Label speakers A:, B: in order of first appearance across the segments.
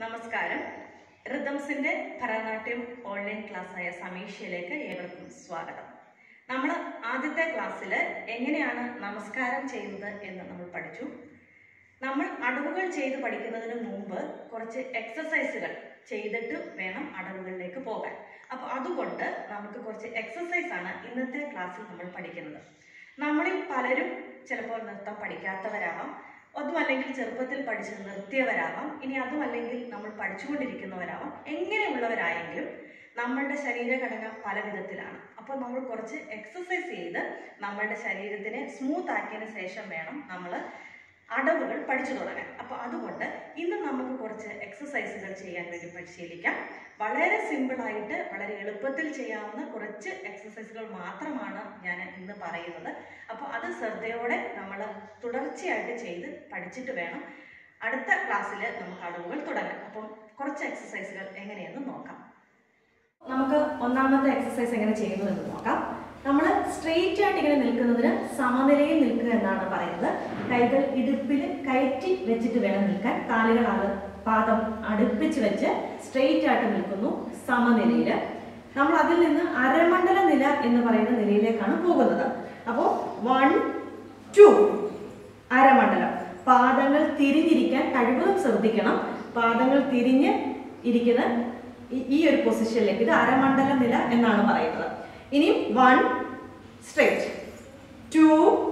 A: നമസ്കാരം റിതംസിന്റെ ഭരതനാട്യം ഓൺലൈൻ ക്ലാസ്സായ സമീക്ഷയിലേക്ക് ഏവർക്കും സ്വാഗതം നമ്മൾ ആദ്യത്തെ ക്ലാസ്സിൽ എങ്ങനെയാണ് നമസ്കാരം ചെയ്യുന്നത് എന്ന് നമ്മൾ പഠിച്ചു നമ്മൾ അടവുകൾ ചെയ്ത് പഠിക്കുന്നതിന് മുമ്പ് കുറച്ച് എക്സസൈസുകൾ ചെയ്തിട്ട് വേണം അടവുകളിലേക്ക് പോകാൻ അപ്പോൾ അതുകൊണ്ട് നമുക്ക് കുറച്ച് എക്സസൈസ് ആണ് ഇന്നത്തെ ക്ലാസ്സിൽ നമ്മൾ പഠിക്കുന്നത് നമ്മളിൽ പലരും ചിലപ്പോൾ നൃത്തം പഠിക്കാത്തവരാവാം അതുമല്ലെങ്കിൽ ചെറുപ്പത്തിൽ പഠിച്ച് നിർത്തിയവരാവാം ഇനി അതുമല്ലെങ്കിൽ നമ്മൾ പഠിച്ചുകൊണ്ടിരിക്കുന്നവരാവാം എങ്ങനെയുള്ളവരായെങ്കിലും നമ്മളുടെ ശരീരഘടന പല വിധത്തിലാണ് അപ്പോൾ നമ്മൾ കുറച്ച് എക്സസൈസ് ചെയ്ത് നമ്മളുടെ ശരീരത്തിനെ സ്മൂത്ത് ആക്കിയതിന് ശേഷം വേണം നമ്മൾ അടവുകൾ പഠിച്ചു തുടങ്ങാൻ അപ്പോൾ അതുകൊണ്ട് ഇന്ന് നമുക്ക് കുറച്ച് എക്സസൈസുകൾ ചെയ്യാൻ വേണ്ടി പരിശീലിക്കാം വളരെ സിമ്പിളായിട്ട് വളരെ എളുപ്പത്തിൽ ചെയ്യാവുന്ന കുറച്ച് എക്സസൈസുകൾ മാത്രമാണ് ഞാൻ ഇന്ന് പറയുന്നത് അപ്പോൾ അത് ശ്രദ്ധയോടെ നമ്മൾ തുടർച്ചയായിട്ട് ചെയ്ത് പഠിച്ചിട്ട് വേണം അടുത്ത ക്ലാസ്സിൽ നമുക്ക് അടവുകൾ തുടങ്ങാം അപ്പം കുറച്ച് എക്സസൈസുകൾ എങ്ങനെയെന്ന് നോക്കാം നമുക്ക് ഒന്നാമത്തെ എക്സസൈസ് എങ്ങനെ ചെയ്യുന്നു എന്ന് നോക്കാം നമ്മൾ സ്ട്രെയിറ്റ് ആയിട്ട് ഇങ്ങനെ നിൽക്കുന്നതിന് സമനിലയിൽ നിൽക്കുക എന്നാണ് പറയുന്നത് കൈകൾ ഇടുപ്പിൽ കയറ്റി വെച്ചിട്ട് വേണം നിൽക്കാൻ കാലുകൾ അത് പാദം അടുപ്പിച്ച് വെച്ച് സ്ട്രെയിറ്റ് ആയിട്ട് നിൽക്കുന്നു സമനിലയിൽ നമ്മൾ അതിൽ നിന്ന് അരമണ്ഡല നില എന്ന് പറയുന്ന നിലയിലേക്കാണ് പോകുന്നത് അപ്പോൾ വൺ ടു അരമണ്ഡലം പാദങ്ങൾ തിരിഞ്ഞിരിക്കാൻ കഴിവതും ശ്രദ്ധിക്കണം പാദങ്ങൾ തിരിഞ്ഞ് ഇരിക്കുന്ന ഈ- ഈ ഒരു പൊസിഷനിലേക്ക് ഇത് അരമണ്ഡല നില എന്നാണ് പറയുന്നത് ഇനി one straight two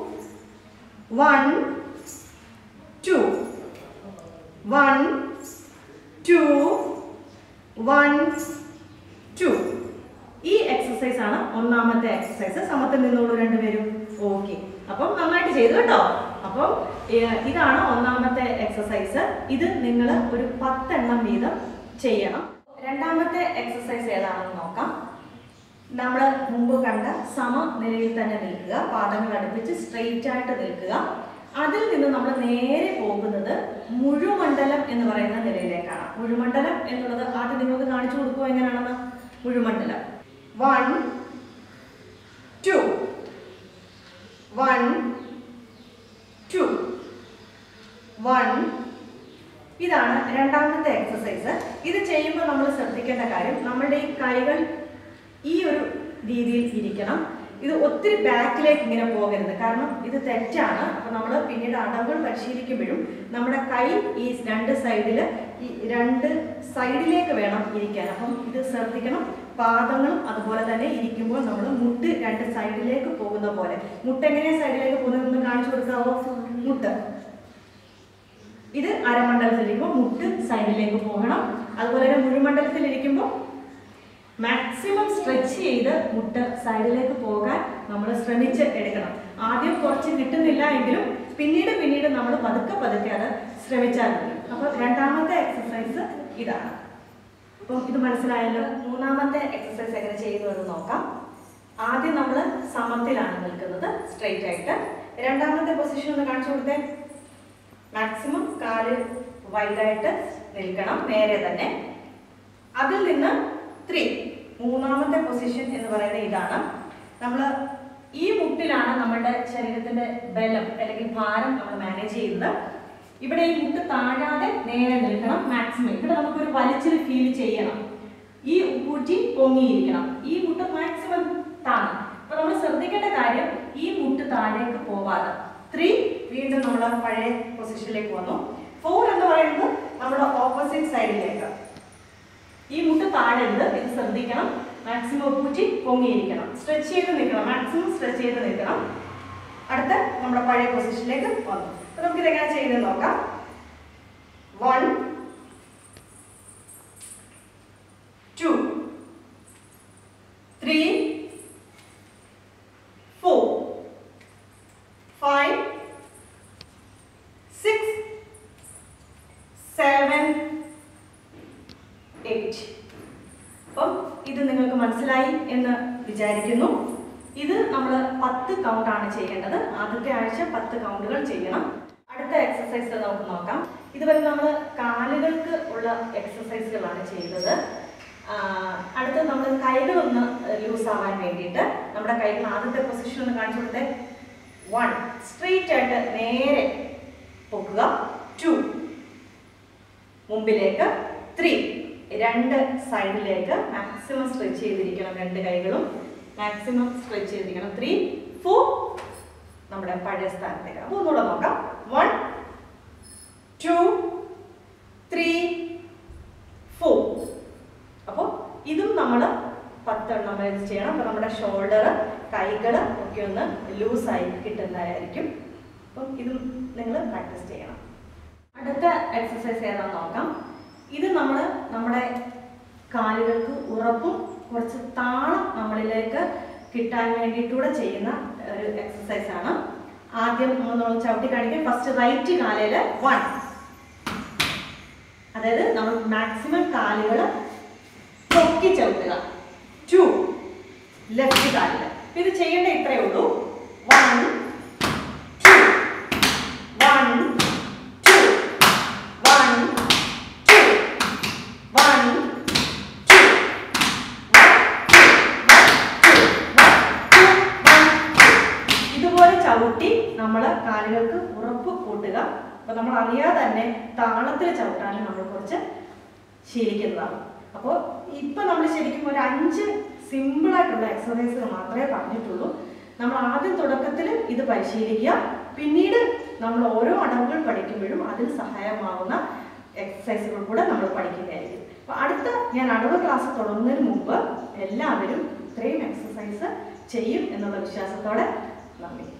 A: one two one two one two ഈ എക്സസൈസ് ആണ് ഒന്നാമത്തെ എക്സസൈസ് സമത്തിൽ നിന്നോളൂ രണ്ടുപേരും ഓക്കെ അപ്പം നന്നായിട്ട് ചെയ്തു കേട്ടോ അപ്പം ഏർ, ഇതാണ് ഒന്നാമത്തെ എക്സസൈസ് ഇത് നിങ്ങൾ ഒരു പത്തെണ്ണം വീതം ചെയ്യണം രണ്ടാമത്തെ എക്സസൈസ് ഏതാണെന്ന് നോക്കാം നമ്മൾ മുമ്പ് കണ്ട സമനിലയിൽ തന്നെ നിൽക്കുക പാദങ്ങൾ അടുപ്പിച്ച് സ്ട്രെയിറ്റ് ആയിട്ട് നിൽക്കുക അതിൽ നിന്ന് നമ്മൾ നേരെ പോകുന്നത് മുഴുമണ്ഡലം എന്ന് പറയുന്ന നിലയിലേക്കാണ് മുഴുമണ്ഡലം എന്നുള്ളത് ആദ്യം നിങ്ങൾക്ക് കാണിച്ചു കൊടുക്കുക എങ്ങനെയാണെന്ന് മുഴുമണ്ഡലം one two one two one ഇതാണ് രണ്ടാമത്തെ എക്സസൈസ് ഇത് ചെയ്യുമ്പോൾ നമ്മൾ ശ്രദ്ധിക്കേണ്ട കാര്യം നമ്മളുടെ ഈ കൈകൾ ഈ ഒരു രീതിയിൽ ഇരിക്കണം ഇത് ഒത്തിരി ബാക്കിലേക്ക് ഇങ്ങനെ പോകരുത് കാരണം ഇത് തെറ്റാണ് അപ്പൊ നമ്മൾ പിന്നീട് അടവുകൾ പരിശീലിക്കുമ്പോഴും നമ്മുടെ കൈ ഈ രണ്ട് സൈഡിൽ ഈ രണ്ട് സൈഡിലേക്ക് വേണം ഇരിക്കാൻ അപ്പം ഇത് ശ്രദ്ധിക്കണം പാദങ്ങളും അതുപോലെ തന്നെ ഇരിക്കുമ്പോൾ നമ്മൾ മുട്ട് രണ്ട് സൈഡിലേക്ക് പോകുന്ന പോലെ മുട്ട് എങ്ങനെ സൈഡിലേക്ക് പോകുന്നതെന്ന് കാണിച്ചു കൊടുക്കാവോ മുട്ട് ഇത് അരമണ്ഡലത്തിലിരിക്കുമ്പോൾ മുട്ട് സൈഡിലേക്ക് പോകണം അതുപോലെ തന്നെ മുഴുമണ്ഡലത്തിൽ ഇരിക്കുമ്പോൾ മാക്സിമം സ്ട്രെച്ച് ചെയ്ത് മുട്ട് സൈഡിലേക്ക് പോകാൻ നമ്മൾ ശ്രമിച്ച് എടുക്കണം ആദ്യം കുറച്ച് കിട്ടുന്നില്ല എങ്കിലും പിന്നീട് പിന്നീട് നമ്മൾ പതുക്കെ പതുക്കെ അത് ശ്രമിച്ചാൽ മതി അപ്പോൾ രണ്ടാമത്തെ എക്സസൈസ് ഇതാണ് അപ്പം ഇത് മനസ്സിലായല്ലോ മൂന്നാമത്തെ എക്സസൈസ് എങ്ങനെ ചെയ്യുന്നു എന്ന് നോക്കാം ആദ്യം നമ്മൾ സമത്തിലാണ് നിൽക്കുന്നത് സ്ട്രെയിറ്റ് ആയിട്ട് രണ്ടാമത്തെ പൊസിഷൻ ഒന്ന് കാണിച്ചു കൊടുത്തേ മാക്സിമം കാല് വൈഡായിട്ട് നിൽക്കണം നേരെ തന്നെ അതിൽ നിന്ന് ത്രീ മൂന്നാമത്തെ പൊസിഷൻ എന്ന് പറയുന്നത് ഇതാണ് നമ്മൾ ഈ മുട്ടിലാണ് നമ്മുടെ ശരീരത്തിന്റെ ബലം അല്ലെങ്കിൽ ഭാരം നമ്മൾ മാനേജ് ചെയ്യുന്നത് ഇവിടെ ഈ മുട്ട് താഴാതെ നേരെ നിൽക്കണം മാക്സിമം ഇവിടെ നമുക്കൊരു വലിച്ചിൽ ഫീൽ ചെയ്യണം ഈ ഉപ്പൂറ്റി പൊങ്ങിയിരിക്കണം ഈ മുട്ട് മാക്സിമം താണം അപ്പൊ നമ്മൾ ശ്രദ്ധിക്കേണ്ട കാര്യം ഈ മുട്ട് താഴേക്ക് പോവാതെ ത്രീ വീണ്ടും നമ്മൾ പഴയ പൊസിഷനിലേക്ക് വന്നു ഫോർ എന്ന് പറയുന്നത് നമ്മുടെ ഓപ്പോസിറ്റ് സൈഡിലേക്ക് ഈ മുട്ട് താഴരുത് ഇത് ശ്രദ്ധിക്കണം മാക്സിമം പൂറ്റി പൊങ്ങിയിരിക്കണം സ്ട്രെച്ച് ചെയ്ത് നിൽക്കണം മാക്സിമം സ്ട്രെച്ച് ചെയ്ത് നിൽക്കണം അടുത്ത നമ്മുടെ പഴയ പൊസിഷനിലേക്ക് വന്നു അപ്പൊ നമുക്ക് ഇതെങ്ങനെ ചെയ്യുന്നത് നോക്കാം one two three four five six seven eight അപ്പം ഇത് നിങ്ങൾക്ക് മനസ്സിലായി എന്ന് വിചാരിക്കുന്നു ഇത് നമ്മൾ പത്ത് കൗണ്ട് ആണ് ചെയ്യേണ്ടത് ആദ്യത്തെ ആഴ്ച പത്ത് കൗണ്ടുകൾ ചെയ്യണം അടുത്ത എക്സസൈസ് നമുക്ക് നോക്കാം ഇതുവരെ നമ്മൾ കാലുകൾക്ക് ഉള്ള എക്സസൈസുകളാണ് ചെയ്തത് ആ, അടുത്തത് നമ്മൾ കൈകളൊന്ന് ലൂസ് ആവാൻ വേണ്ടിയിട്ട് നമ്മുടെ കൈകൾ ആദ്യത്തെ പൊസിഷൻ ഒന്ന് കാണിച്ചു കൊടുത്തേ വൺ സ്ട്രെയിറ്റ് ആയിട്ട് നേരെ പൊക്കുക ടു മുമ്പിലേക്ക് ത്രീ രണ്ട് സൈഡിലേക്ക് മാക്സിമം സ്ട്രെച്ച് ചെയ്തിരിക്കണം രണ്ട് കൈകളും മാക്സിമം സ്ട്രെച്ച് ചെയ്തിരിക്കണം ത്രീ ഫോർ നമ്മുടെ പഴയ സ്ഥാനത്തേക്ക് അപ്പോൾ ഒന്നുകൂടെ നോക്കാം വൺ ടു ത്രീ ഫോർ അപ്പോൾ ഇതും നമ്മൾ പത്തെണ്ണം വെച്ച് ചെയ്യണം അപ്പോൾ നമ്മുടെ ഷോൾഡർ കൈകൾ ഒക്കെ ഒന്ന് ലൂസായി കിട്ടുന്നതായിരിക്കും അപ്പം ഇതും നിങ്ങൾ പ്രാക്ടീസ് ചെയ്യണം അടുത്ത എക്സസൈസ് ഏതാണെന്ന് നോക്കാം ഇത് നമ്മൾ നമ്മുടെ കാലുകൾക്ക് ഉറപ്പും കുറച്ച് താളം നമ്മളിലേക്ക് കിട്ടാൻ വേണ്ടിയിട്ടൂടെ ചെയ്യുന്ന ഒരു എക്സസൈസ് ആണ് ആദ്യം നമ്മൾ ചവിട്ടി കാണിക്കും ഫസ്റ്റ് റൈറ്റ് കാലയിൽ വൺ അതായത് നമ്മൾ മാക്സിമം കാലുകൾ പൊക്കി ചവിട്ടുക ടു ലെഫ്റ്റ് കാലിൽ ഇത് ചെയ്യേണ്ട ഇത്രയേ ഉള്ളൂ one two one two one two one two ഇതുപോലെ ചവിട്ടി നമ്മൾ കാലുകൾക്ക് ഉറപ്പ് കൂട്ടുക അപ്പൊ നമ്മൾ അറിയാതെ തന്നെ താളത്തിൽ ചവിട്ടാനും നമ്മൾ കുറച്ച് ശീലിക്കുന്നതാണ് അപ്പോൾ ഇപ്പൊ നമ്മൾ ശരിക്കും ഒരു അഞ്ച് സിമ്പിൾ ആയിട്ടുള്ള എക്സസൈസുകൾ മാത്രമേ പറഞ്ഞിട്ടുള്ളൂ നമ്മൾ ആദ്യം തുടക്കത്തിൽ ഇത് പരിശീലിക്കുക പിന്നീട് നമ്മൾ ഓരോ അടവുകൾ പഠിക്കുമ്പോഴും അതിൽ സഹായമാവുന്ന എക്സസൈസുകൾ കൂടെ നമ്മൾ പഠിക്കുന്നതായിരിക്കും അപ്പൊ അടുത്ത ഞാൻ അടവ് ക്ലാസ് തുടങ്ങുന്നതിന് മുമ്പ് എല്ലാവരും ഇത്രയും എക്സസൈസ് ചെയ്യും എന്നുള്ള വിശ്വാസത്തോടെ നന്ദി